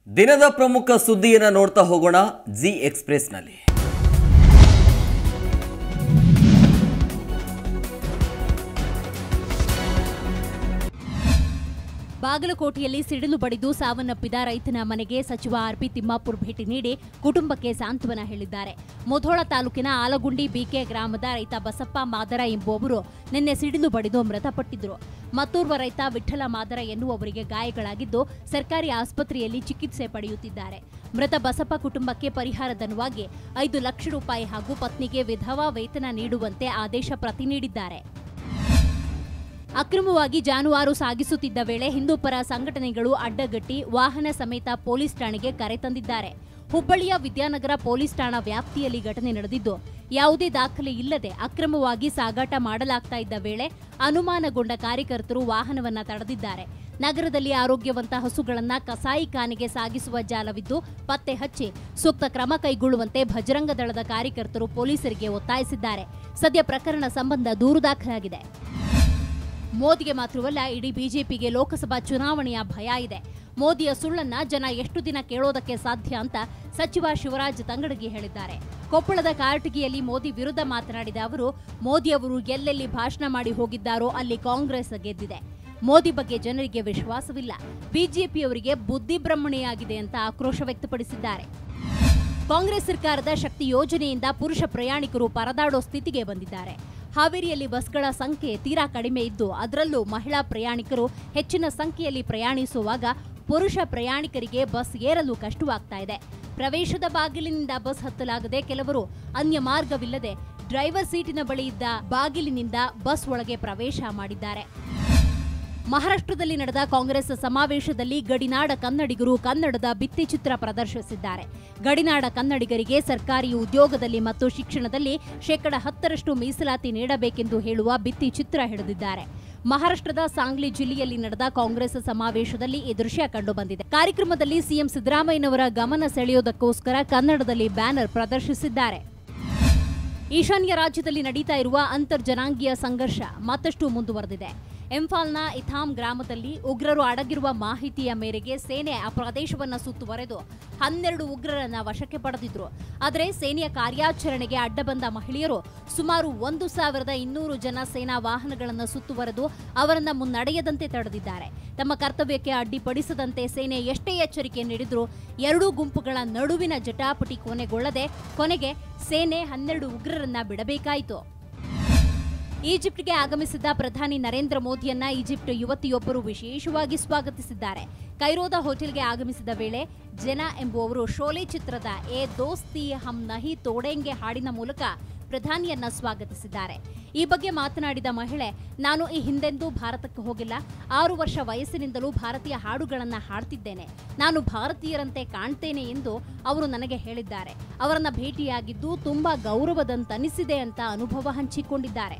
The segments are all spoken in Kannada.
ದಿನದ ಪ್ರಮುಖ ಸುದ್ದಿಯನ್ನು ನೋಡ್ತಾ ಹೋಗೋಣ ಜಿ ಎಕ್ಸ್ಪ್ರೆಸ್ನಲ್ಲಿ ಬಾಗಲಕೋಟೆಯಲ್ಲಿ ಸಿಡಿಲು ಬಡಿದು ಸಾವನ್ನಪ್ಪಿದ ರೈತನ ಮನೆಗೆ ಸಚಿವ ಆರ್ಪಿ ತಿಮ್ಮಾಪುರ್ ಭೇಟಿ ನೀಡಿ ಕುಟುಂಬಕ್ಕೆ ಸಾಂತ್ವನ ಹೇಳಿದ್ದಾರೆ ಮುಧೋಳ ತಾಲೂಕಿನ ಆಲಗುಂಡಿ ಬಿಕೆ ಗ್ರಾಮದ ರೈತ ಬಸಪ್ಪ ಮಾದರ ಎಂಬುವವರು ನಿನ್ನೆ ಸಿಡಿಲು ಬಡಿದು ಮೃತಪಟ್ಟಿದ್ರು ಮತ್ತೋರ್ವ ರೈತ ವಿಠಲ ಮಾದರ ಎನ್ನುವವರಿಗೆ ಗಾಯಗಳಾಗಿದ್ದು ಸರ್ಕಾರಿ ಆಸ್ಪತ್ರೆಯಲ್ಲಿ ಚಿಕಿತ್ಸೆ ಪಡೆಯುತ್ತಿದ್ದಾರೆ ಮೃತ ಬಸಪ್ಪ ಕುಟುಂಬಕ್ಕೆ ಪರಿಹಾರಧನವಾಗಿ ಐದು ಲಕ್ಷ ರೂಪಾಯಿ ಹಾಗೂ ಪತ್ನಿಗೆ ವಿಧವಾ ವೇತನ ನೀಡುವಂತೆ ಆದೇಶ ಪ್ರತಿ ನೀಡಿದ್ದಾರೆ ಅಕ್ರಮವಾಗಿ ಜಾನುವಾರು ಸಾಗಿಸುತ್ತಿದ್ದ ವೇಳೆ ಹಿಂದೂಪರ ಸಂಘಟನೆಗಳು ಅಡ್ಡಗಟ್ಟಿ ವಾಹನ ಸಮೇತ ಪೊಲೀಸ್ ಠಾಣೆಗೆ ಕರೆ ತಂದಿದ್ದಾರೆ ಹುಬ್ಬಳ್ಳಿಯ ವಿದ್ಯಾನಗರ ಪೊಲೀಸ್ ಠಾಣಾ ವ್ಯಾಪ್ತಿಯಲ್ಲಿ ಘಟನೆ ನಡೆದಿದ್ದು ಯಾವುದೇ ದಾಖಲೆ ಇಲ್ಲದೆ ಅಕ್ರಮವಾಗಿ ಸಾಗಾಟ ಮಾಡಲಾಗ್ತಾ ಇದ್ದ ವೇಳೆ ಅನುಮಾನಗೊಂಡ ಕಾರ್ಯಕರ್ತರು ವಾಹನವನ್ನ ತಡೆದಿದ್ದಾರೆ ನಗರದಲ್ಲಿ ಆರೋಗ್ಯವಂತ ಹಸುಗಳನ್ನ ಕಸಾಯಿಖಾನೆಗೆ ಸಾಗಿಸುವ ಜಾಲವಿದ್ದು ಪತ್ತೆ ಹಚ್ಚಿ ಸೂಕ್ತ ಕ್ರಮ ಕೈಗೊಳ್ಳುವಂತೆ ಭಜರಂಗ ದಳದ ಕಾರ್ಯಕರ್ತರು ಪೊಲೀಸರಿಗೆ ಒತ್ತಾಯಿಸಿದ್ದಾರೆ ಸದ್ಯ ಪ್ರಕರಣ ಸಂಬಂಧ ದೂರು ದಾಖಲಾಗಿದೆ ಮೋದಿಗೆ ಮಾತ್ರವಲ್ಲ ಇಡೀ ಬಿಜೆಪಿಗೆ ಲೋಕಸಭಾ ಚುನಾವಣೆಯ ಭಯ ಇದೆ ಮೋದಿಯ ಸುಳ್ಳನ್ನ ಜನ ಎಷ್ಟು ದಿನ ಕೇಳೋದಕ್ಕೆ ಸಾಧ್ಯ ಅಂತ ಸಚಿವ ಶಿವರಾಜ್ ತಂಗಡಗಿ ಹೇಳಿದ್ದಾರೆ ಕೊಪ್ಪಳದ ಕಾರಟಗಿಯಲ್ಲಿ ಮೋದಿ ವಿರುದ್ಧ ಮಾತನಾಡಿದ ಅವರು ಮೋದಿ ಅವರು ಎಲ್ಲೆಲ್ಲಿ ಭಾಷಣ ಮಾಡಿ ಹೋಗಿದ್ದಾರೋ ಅಲ್ಲಿ ಕಾಂಗ್ರೆಸ್ ಗೆದ್ದಿದೆ ಮೋದಿ ಬಗ್ಗೆ ಜನರಿಗೆ ವಿಶ್ವಾಸವಿಲ್ಲ ಬಿಜೆಪಿಯವರಿಗೆ ಬುದ್ಧಿಭ್ರಮಣೆಯಾಗಿದೆ ಅಂತ ಆಕ್ರೋಶ ವ್ಯಕ್ತಪಡಿಸಿದ್ದಾರೆ ಕಾಂಗ್ರೆಸ್ ಸರ್ಕಾರದ ಶಕ್ತಿ ಯೋಜನೆಯಿಂದ ಪುರುಷ ಪ್ರಯಾಣಿಕರು ಪರದಾಡೋ ಸ್ಥಿತಿಗೆ ಬಂದಿದ್ದಾರೆ ಹಾವೇರಿಯಲ್ಲಿ ಬಸ್ಗಳ ಸಂಖ್ಯೆ ತೀರಾ ಕಡಿಮೆ ಇದ್ದು ಅದರಲ್ಲೂ ಮಹಿಳಾ ಪ್ರಯಾಣಿಕರು ಹೆಚ್ಚಿನ ಸಂಖ್ಯೆಯಲ್ಲಿ ಪ್ರಯಾಣಿಸುವಾಗ ಪುರುಷ ಪ್ರಯಾಣಿಕರಿಗೆ ಬಸ್ ಏರಲು ಕಷ್ಟವಾಗ್ತಾ ಇದೆ ಪ್ರವೇಶದ ಬಾಗಿಲಿನಿಂದ ಬಸ್ ಹತ್ತಲಾಗದೆ ಕೆಲವರು ಅನ್ಯ ಮಾರ್ಗವಿಲ್ಲದೆ ಡ್ರೈವರ್ ಸೀಟಿನ ಬಳಿ ಇದ್ದ ಬಾಗಿಲಿನಿಂದ ಬಸ್ ಒಳಗೆ ಪ್ರವೇಶ ಮಾಡಿದ್ದಾರೆ ಮಹಾರಾಷ್ಟ್ರದಲ್ಲಿ ನಡೆದ ಕಾಂಗ್ರೆಸ್ ಸಮಾವೇಶದಲ್ಲಿ ಗಡಿನಾಡ ಕನ್ನಡಿಗರು ಕನ್ನಡದ ಭಿತ್ತಿಚಿತ್ರ ಪ್ರದರ್ಶಿಸಿದ್ದಾರೆ ಗಡಿನಾಡ ಕನ್ನಡಿಗರಿಗೆ ಸರ್ಕಾರಿ ಉದ್ಯೋಗದಲ್ಲಿ ಮತ್ತು ಶಿಕ್ಷಣದಲ್ಲಿ ಶೇಕಡ ಹತ್ತರಷ್ಟು ಮೀಸಲಾತಿ ನೀಡಬೇಕೆಂದು ಹೇಳುವ ಭಿತ್ತಿ ಚಿತ್ರ ಹಿಡಿದಿದ್ದಾರೆ ಮಹಾರಾಷ್ಟ್ರದ ಸಾಂಗ್ಲಿ ಜಿಲ್ಲೆಯಲ್ಲಿ ನಡೆದ ಕಾಂಗ್ರೆಸ್ ಸಮಾವೇಶದಲ್ಲಿ ಈ ದೃಶ್ಯ ಕಂಡುಬಂದಿದೆ ಕಾರ್ಯಕ್ರಮದಲ್ಲಿ ಸಿಎಂ ಸಿದ್ದರಾಮಯ್ಯನವರ ಗಮನ ಸೆಳೆಯೋದಕ್ಕೋಸ್ಕರ ಕನ್ನಡದಲ್ಲಿ ಬ್ಯಾನರ್ ಪ್ರದರ್ಶಿಸಿದ್ದಾರೆ ಈಶಾನ್ಯ ರಾಜ್ಯದಲ್ಲಿ ನಡೀತಾ ಇರುವ ಅಂತರ್ಜನಾಂಗೀಯ ಸಂಘರ್ಷ ಮತ್ತಷ್ಟು ಮುಂದುವರೆದಿದೆ ಇಂಫಾಲ್ನ ಇಥಾಮ್ ಗ್ರಾಮದಲ್ಲಿ ಉಗ್ರರು ಅಡಗಿರುವ ಮಾಹಿತಿಯ ಮೇರೆಗೆ ಸೇನೆ ಆ ಪ್ರದೇಶವನ್ನು ಸುತ್ತುವರೆದು ಹನ್ನೆರಡು ಉಗ್ರರನ್ನ ವಶಕ್ಕೆ ಪಡೆದಿದ್ರು ಆದರೆ ಸೇನೆಯ ಕಾರ್ಯಾಚರಣೆಗೆ ಅಡ್ಡ ಬಂದ ಮಹಿಳೆಯರು ಸುಮಾರು ಒಂದು ಸಾವಿರದ ಇನ್ನೂರು ಜನ ಸೇನಾ ವಾಹನಗಳನ್ನು ಸುತ್ತುವರೆದು ಅವರನ್ನ ಮುನ್ನಡೆಯದಂತೆ ತಡೆದಿದ್ದಾರೆ ತಮ್ಮ ಕರ್ತವ್ಯಕ್ಕೆ ಅಡ್ಡಿಪಡಿಸದಂತೆ ಸೇನೆ ಎಷ್ಟೇ ಎಚ್ಚರಿಕೆ ನೀಡಿದ್ರೂ ಎರಡೂ ಗುಂಪುಗಳ ನಡುವಿನ ಜಟಾಪಟಿ ಕೊನೆಗೊಳ್ಳದೆ ಕೊನೆಗೆ ಸೇನೆ ಹನ್ನೆರಡು ಉಗ್ರರನ್ನ ಬಿಡಬೇಕಾಯಿತು ಈಜಿಪ್ಟ್ಗೆ ಆಗಮಿಸಿದ ಪ್ರಧಾನಿ ನರೇಂದ್ರ ಮೋದಿಯನ್ನ ಈಜಿಪ್ಟ್ ಯುವತಿಯೊಬ್ಬರು ವಿಶೇಷವಾಗಿ ಸ್ವಾಗತಿಸಿದ್ದಾರೆ ಕೈರೋದ ಹೋಟೆಲ್ಗೆ ಆಗಮಿಸಿದ ವೇಳೆ ಜನ ಎಂಬುವವರು ಶೋಲೆ ಚಿತ್ರದ ಎ ದೋಸ್ತಿ ಹಮ್ ನಹಿ ತೋಡೆಂಗೆ ಹಾಡಿನ ಮೂಲಕ ಪ್ರಧಾನಿಯನ್ನ ಸ್ವಾಗತಿಸಿದ್ದಾರೆ ಈ ಬಗ್ಗೆ ಮಾತನಾಡಿದ ಮಹಿಳೆ ನಾನು ಈ ಹಿಂದೆಂದೂ ಭಾರತಕ್ಕೆ ಹೋಗಿಲ್ಲ ಆರು ವರ್ಷ ವಯಸ್ಸಿನಿಂದಲೂ ಭಾರತೀಯ ಹಾಡುಗಳನ್ನ ಹಾಡ್ತಿದ್ದೇನೆ ನಾನು ಭಾರತೀಯರಂತೆ ಕಾಣ್ತೇನೆ ಎಂದು ಅವರು ನನಗೆ ಹೇಳಿದ್ದಾರೆ ಅವರನ್ನ ಭೇಟಿಯಾಗಿದ್ದು ತುಂಬಾ ಗೌರವದಂತನಿಸಿದೆ ಅಂತ ಅನುಭವ ಹಂಚಿಕೊಂಡಿದ್ದಾರೆ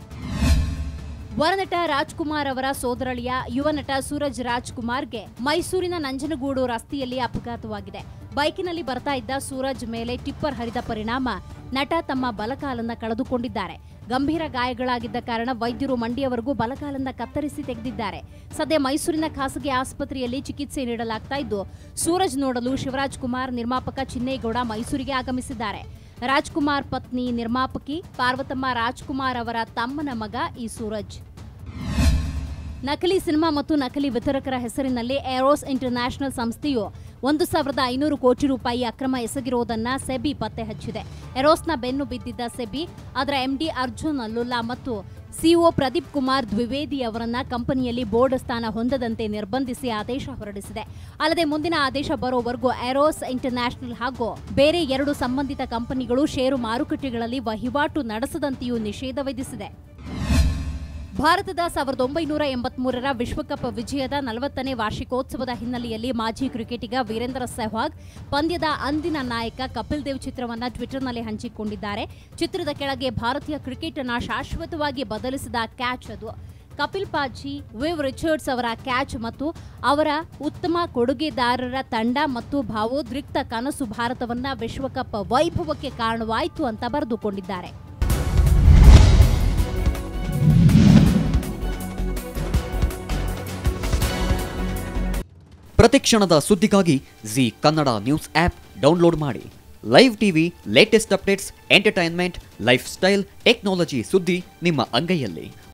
ವರನಟ ರಾಜ್ಕುಮಾರ್ ಅವರ ಸೋದರಳಿಯ ಯುವ ನಟ ಸೂರಜ್ ರಾಜ್ಕುಮಾರ್ಗೆ ಮೈಸೂರಿನ ನಂಜನಗೂಡು ರಸ್ತೆಯಲ್ಲಿ ಅಪಘಾತವಾಗಿದೆ ಬೈಕಿನಲ್ಲಿ ಬರ್ತಾ ಇದ್ದ ಸೂರಜ್ ಮೇಲೆ ಟಿಪ್ಪರ್ ಹರಿದ ಪರಿಣಾಮ ನಟ ತಮ್ಮ ಬಲಕಾಲನ್ನ ಕಳೆದುಕೊಂಡಿದ್ದಾರೆ ಗಂಭೀರ ಗಾಯಗಳಾಗಿದ್ದ ಕಾರಣ ವೈದ್ಯರು ಮಂಡಿಯವರೆಗೂ ಬಲಕಾಲನ್ನ ಕತ್ತರಿಸಿ ತೆಗೆದಿದ್ದಾರೆ ಸದ್ಯ ಮೈಸೂರಿನ ಖಾಸಗಿ ಆಸ್ಪತ್ರೆಯಲ್ಲಿ ಚಿಕಿತ್ಸೆ ನೀಡಲಾಗ್ತಾ ಇದ್ದು ಸೂರಜ್ ನೋಡಲು ಶಿವರಾಜ್ ಕುಮಾರ್ ನಿರ್ಮಾಪಕ ಚಿನ್ನೇಗೌಡ ಮೈಸೂರಿಗೆ ಆಗಮಿಸಿದ್ದಾರೆ ರಾಜ್ಕುಮಾರ್ ಪತ್ನಿ ನಿರ್ಮಾಪಕಿ ಪಾರ್ವತಮ್ಮ ರಾಜ್ಕುಮಾರ್ ಅವರ ತಮ್ಮನ ಮಗ ಈ ಸೂರಜ್ ನಕಲಿ ಸಿನಿಮಾ ಮತ್ತು ನಕಲಿ ವಿತರಕರ ಹೆಸರಿನಲ್ಲಿ ಏರೋಸ್ ಇಂಟರ್ನ್ಯಾಷನಲ್ ಸಂಸ್ಥೆಯು ಒಂದು ಸಾವಿರದ ಐನೂರು ಕೋಟಿ ರೂಪಾಯಿ ಅಕ್ರಮ ಎಸಗಿರುವುದನ್ನ ಸೆಬಿ ಪತ್ತೆ ಹಚ್ಚಿದೆ ಎರೋಸ್ನ ಬೆನ್ನು ಬಿದ್ದಿದ್ದ ಸೆಬಿ ಅದರ ಎಂಡಿ ಅರ್ಜುನ್ ಲುಲ್ಲಾ ಮತ್ತು ಸಿಒ ಪ್ರದೀಪ್ ಕುಮಾರ್ ದ್ವಿವೇದಿ ಅವರನ್ನ ಕಂಪನಿಯಲ್ಲಿ ಬೋರ್ಡ್ ಸ್ಥಾನ ಹೊಂದದಂತೆ ನಿರ್ಬಂಧಿಸಿ ಆದೇಶ ಹೊರಡಿಸಿದೆ ಅಲ್ಲದೆ ಮುಂದಿನ ಆದೇಶ ಬರೋವರೆಗೂ ಏರೋಸ್ ಇಂಟರ್ನ್ಯಾಷನಲ್ ಹಾಗೂ ಬೇರೆ ಎರಡು ಸಂಬಂಧಿತ ಕಂಪನಿಗಳು ಷೇರು ಮಾರುಕಟ್ಟೆಗಳಲ್ಲಿ ವಹಿವಾಟು ನಡೆಸದಂತೆಯೂ ನಿಷೇಧ ವಿಧಿಸಿದೆ ಭಾರತದ ಸಾವಿರದ ಒಂಬೈನೂರ ಎಂಬತ್ಮೂರರ ವಿಶ್ವಕಪ್ ವಿಜಯದ ನಲವತ್ತನೇ ವಾರ್ಷಿಕೋತ್ಸವದ ಹಿನ್ನೆಲೆಯಲ್ಲಿ ಮಾಜಿ ಕ್ರಿಕೆಟಿಗ ವೀರೇಂದ್ರ ಸೆಹ್ವಾಗ್ ಪಂದ್ಯದ ಅಂದಿನ ನಾಯಕ ಕಪಿಲ್ ದೇವ್ ಚಿತ್ರವನ್ನು ಟ್ವಿಟರ್ನಲ್ಲಿ ಹಂಚಿಕೊಂಡಿದ್ದಾರೆ ಚಿತ್ರದ ಕೆಳಗೆ ಭಾರತೀಯ ಕ್ರಿಕೆಟ್ ಅನ್ನ ಶಾಶ್ವತವಾಗಿ ಬದಲಿಸಿದ ಕ್ಯಾಚ್ ಅದು ಕಪಿಲ್ ಪಾಜಿ ವಿವ್ ರಿಚರ್ಡ್ಸ್ ಅವರ ಕ್ಯಾಚ್ ಮತ್ತು ಅವರ ಉತ್ತಮ ಕೊಡುಗೆದಾರರ ತಂಡ ಮತ್ತು ಭಾವೋದ್ರಿಕ್ತ ಕನಸು ಭಾರತವನ್ನ ವಿಶ್ವಕಪ್ ವೈಭವಕ್ಕೆ ಕಾರಣವಾಯಿತು ಅಂತ ಬರೆದುಕೊಂಡಿದ್ದಾರೆ ಪ್ರತಿಕ್ಷಣದ ಸುದ್ದಿಗಾಗಿ Zee Kannada news app download ಮಾಡಿ live TV latest updates entertainment lifestyle technology ಸುದ್ದಿ ನಿಮ್ಮ ಅಂಗೈಯಲ್ಲಿ